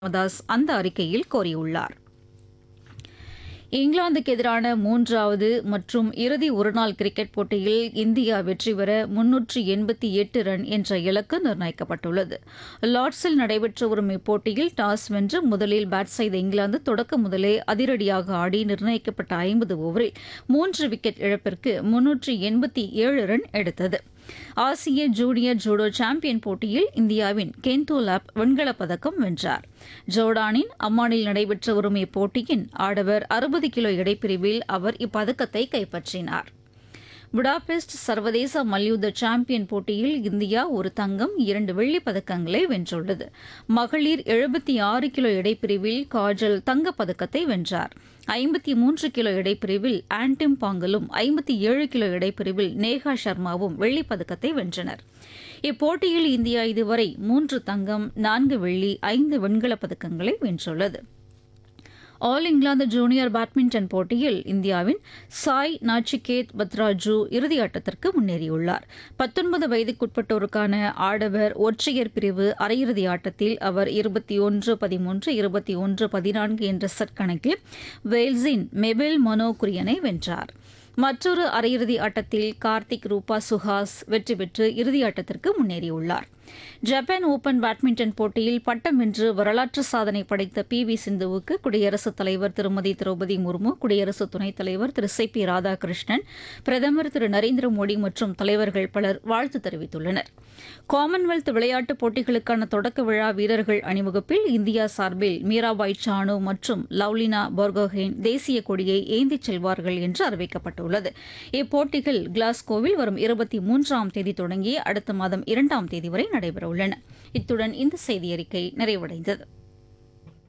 ராமதாஸ் அந்த அறிக்கையில் கோரியுள்ளார் இங்கிலாந்துக்கு எதிரான மூன்றாவது மற்றும் இறுதி ஒருநாள் கிரிக்கெட் போட்டியில் இந்தியா வெற்றி பெற முன்னூற்று எண்பத்தி எட்டு ரன் என்ற இலக்கு நிர்ணயிக்கப்பட்டுள்ளது லார்ட்ஸில் நடைபெற்று வரும் இப்போட்டியில் டாஸ் வென்று முதலில் பேட் செய்த இங்கிலாந்து தொடக்க முதலே அதிரடியாக ஆடி நிர்ணயிக்கப்பட்ட ஐம்பது ஓவரில் மூன்று விக்கெட் இழப்பிற்கு முன்னூற்று எண்பத்தி ஏழு ரன் எடுத்தது ஆசிய ஜூனியர் ஜூடோ சாம்பியன் போட்டியில் இந்தியாவின் கென்டோ லாப் வெண்கலப் பதக்கம் வென்றார் ஜோர்டானின் அம்மானில் நடைபெற்று வரும் இப்போட்டியின் ஆடவர் அறுபது கிலோ எடைப்பிரிவில் அவர் இப்பதக்கத்தை கைப்பற்றினார் புடாபெஸ்ட் சர்வதேச மல்யுத்த சாம்பியன் போட்டியில் இந்தியா ஒரு தங்கம் இரண்டு வெள்ளிப் பதக்கங்களை வென்றுள்ளது மகளிர் எழுபத்தி ஆறு கிலோ எடைப்பிரிவில் காஜல் தங்கப் பதக்கத்தை வென்றார் ஐம்பத்தி மூன்று கிலோ எடைப்பிரிவில் ஆன்டிம் பாங்கலும் ஐம்பத்தி ஏழு கிலோ எடைப்பிரிவில் நேஹா சர்மாவும் வெள்ளிப் பதக்கத்தை வென்றனர் இப்போட்டியில் இந்தியா இதுவரை மூன்று தங்கம் நான்கு வெள்ளி ஐந்து வெண்கலப் பதக்கங்களை வென்றுள்ளது ஆல் இங்கிலாந்து ஜூனியர் பேட்மிண்டன் போட்டியில் இந்தியாவின் சாய் நாச்சிகேத் பத்ராஜு இறுதியாட்டத்திற்கு முன்னேறியுள்ளார் பத்தொன்பது வயதுக்குட்பட்டோருக்கான ஆடவர் ஒற்றையர் பிரிவு அரையிறுதி ஆட்டத்தில் அவர் இருபத்தி ஒன்று பதிமூன்று இருபத்தி ஒன்று பதினான்கு என்ற செட் கணக்கில் வேல்ஸின் மெபெல் மனோ குரியனை வென்றார் மற்றொரு அரையிறுதி ஆட்டத்தில் கார்த்திக் ரூபா சுஹாஸ் வெற்றி பெற்று இறுதியாட்டத்திற்கு முன்னேறியுள்ளார் ஜப்பான் ஓபன் பேட்மிண்டன் போட்டியில் பட்டம் வென்று வரலாற்று சாதனை படைத்த பி வி சிந்துவுக்கு குடியரசுத் தலைவர் திருமதி திரௌபதி முர்மு குடியரசு துணைத் தலைவர் திரு சி பி ராதாகிருஷ்ணன் பிரதமர் திரு நரேந்திர மோடி மற்றும் தலைவர்கள் பலர் வாழ்த்து தெரிவித்துள்ளனர் காமன்வெல்த் விளையாட்டுப் போட்டிகளுக்கான தொடக்க விழா வீரர்கள் அணிவகுப்பில் இந்தியா சார்பில் மீராபாய் சானு மற்றும் லவ்லினா போர்கோஹென் தேசிய கொடியை ஏந்திச் செல்வார்கள் என்று அறிவிக்கப்பட்டுள்ளது இப்போட்டிகள் கிளாஸ்கோவில் வரும் இருபத்தி மூன்றாம் தேதி தொடங்கி அடுத்த மாதம் இரண்டாம் தேதி வரை நடைபெறவுள்ளன இத்துடன் இந்த செய்தியறிக்கை நிறைவடைந்தது